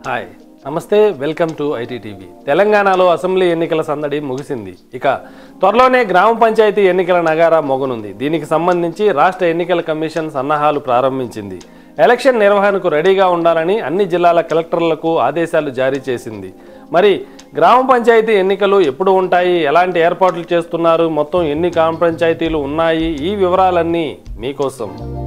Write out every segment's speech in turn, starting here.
hi నమస్తే welcome to IT TV తెలంగాణలో assembly ఎన్నికల సందడి ముగిసింది ఇక త్వరలోనే గ్రామ పంచాయతీ ఎన్నికల నగారా మొగనుంది దీనికి సంబంధించి రాష్ట్ర ఎన్నికల కమిషన్ సన్నాహాలు ప్రారంభించింది ఎలక్షన్ నిర్వహణకు రెడీగా ఉండాలని అన్ని జిల్లాల కలెక్టర్లకు ఆదేశాలు జారీ చేసింది మరి గ్రామ పంచాయతీ ఎన్నికలు ఎప్పుడు ఉంటాయి ఎలాంటి ఏర్పాట్లు చేస్తున్నారు మొత్తం ఎన్ని గ్రామ పంచాయతీలు ఉన్నాయి ఈ వివరాలన్నీ మీకోసం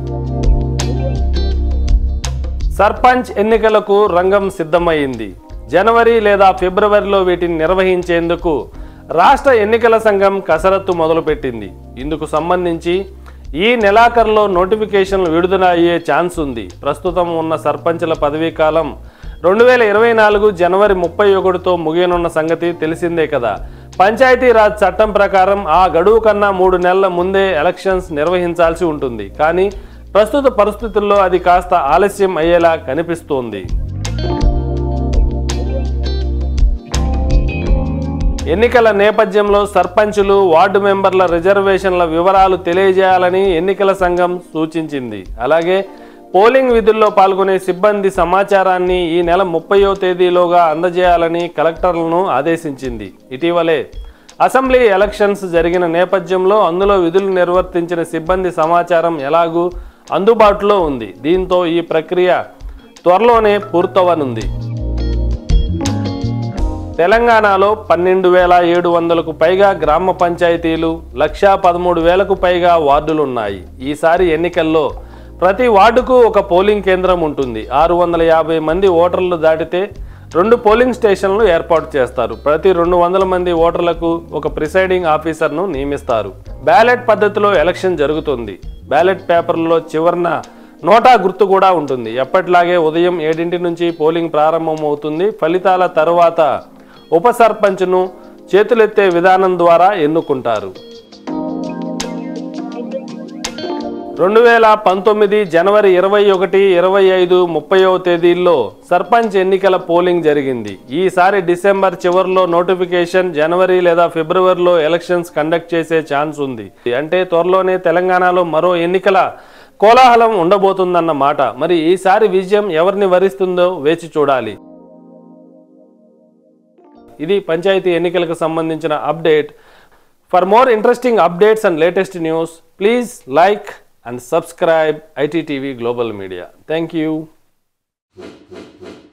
సర్పంచ్ ఎన్నికలకు రంగం సిద్ధమైంది జనవరి లేదా ఫిబ్రవరిలో వీటిని నిర్వహించేందుకు రాష్ట్ర ఎన్నికల సంఘం కసరత్తు మొదలుపెట్టింది ఇందుకు సంబంధించి ఈ నెలాఖరులో నోటిఫికేషన్లు విడుదల అయ్యే ఛాన్స్ ఉంది ప్రస్తుతం ఉన్న సర్పంచ్ల పదవీ కాలం రెండు వేల ఇరవై నాలుగు జనవరి ముప్పై ఒకటితో ముగియనున్న సంగతి తెలిసిందే కదా పంచాయతీరాజ్ చట్టం ప్రకారం ఆ గడువు కన్నా మూడు నెలల ముందే ఎలక్షన్స్ నిర్వహించాల్సి ఉంటుంది కానీ ప్రస్తుత పరిస్థితుల్లో అది కాస్త ఆలస్యం అయ్యేలా కనిపిస్తోంది ఎన్నికల నేపథ్యంలో సర్పంచులు వార్డు మెంబర్ల రిజర్వేషన్ల వివరాలు తెలియజేయాలని ఎన్నికల సంఘం సూచించింది అలాగే పోలింగ్ విధుల్లో పాల్గొనే సిబ్బంది సమాచారాన్ని ఈ నెల ముప్పయో తేదీలోగా అందజేయాలని కలెక్టర్లను ఆదేశించింది ఇటీవలే అసెంబ్లీ ఎలక్షన్స్ జరిగిన నేపథ్యంలో అందులో విధులు నిర్వర్తించిన సిబ్బంది సమాచారం ఎలాగూ అందుబాటులో ఉంది దీంతో ఈ ప్రక్రియ త్వరలోనే పూర్తవనుంది తెలంగాణలో పన్నెండు వేల ఏడు వందలకు పైగా గ్రామ పంచాయతీలు లక్షా పదమూడు వేలకు పైగా వార్డులున్నాయి ఈసారి ఎన్నికల్లో ప్రతి వార్డుకు ఒక పోలింగ్ కేంద్రం ఉంటుంది ఆరు వందల యాభై మంది ఓటర్లు దాటితే రెండు పోలింగ్ స్టేషన్లు ఏర్పాటు చేస్తారు ప్రతి రెండు వందల మంది ఓటర్లకు ఒక ప్రిసైడింగ్ ఆఫీసర్ను నియమిస్తారు బ్యాలెట్ పద్ధతిలో ఎలక్షన్ జరుగుతుంది బ్యాలెట్ పేపర్లలో చివరన నోటా గుర్తు కూడా ఉంటుంది ఎప్పటిలాగే ఉదయం ఏడింటి నుంచి పోలింగ్ ప్రారంభమవుతుంది ఫలితాల తరువాత ఉప సర్పంచ్ను చేతులెత్తే విధానం ద్వారా ఎన్నుకుంటారు రెండు వేల పంతొమ్మిది జనవరి ఇరవై ఒకటి ఇరవై ఐదు ముప్పైవ తేదీల్లో సర్పంచ్ ఎన్నికల పోలింగ్ జరిగింది ఈసారి డిసెంబర్ చివరిలో నోటిఫికేషన్ జనవరి లేదా ఫిబ్రవరిలో ఎలక్షన్స్ కండక్ట్ చేసే ఛాన్స్ ఉంది అంటే త్వరలోనే తెలంగాణలో మరో ఎన్నికల కోలాహలం ఉండబోతుందన్న మాట మరి ఈసారి విజయం ఎవరిని వరిస్తుందో వేచి చూడాలి ఇది పంచాయతీ ఎన్నికలకు సంబంధించిన update for more interesting updates and latest news please like and subscribe ITTV global media thank you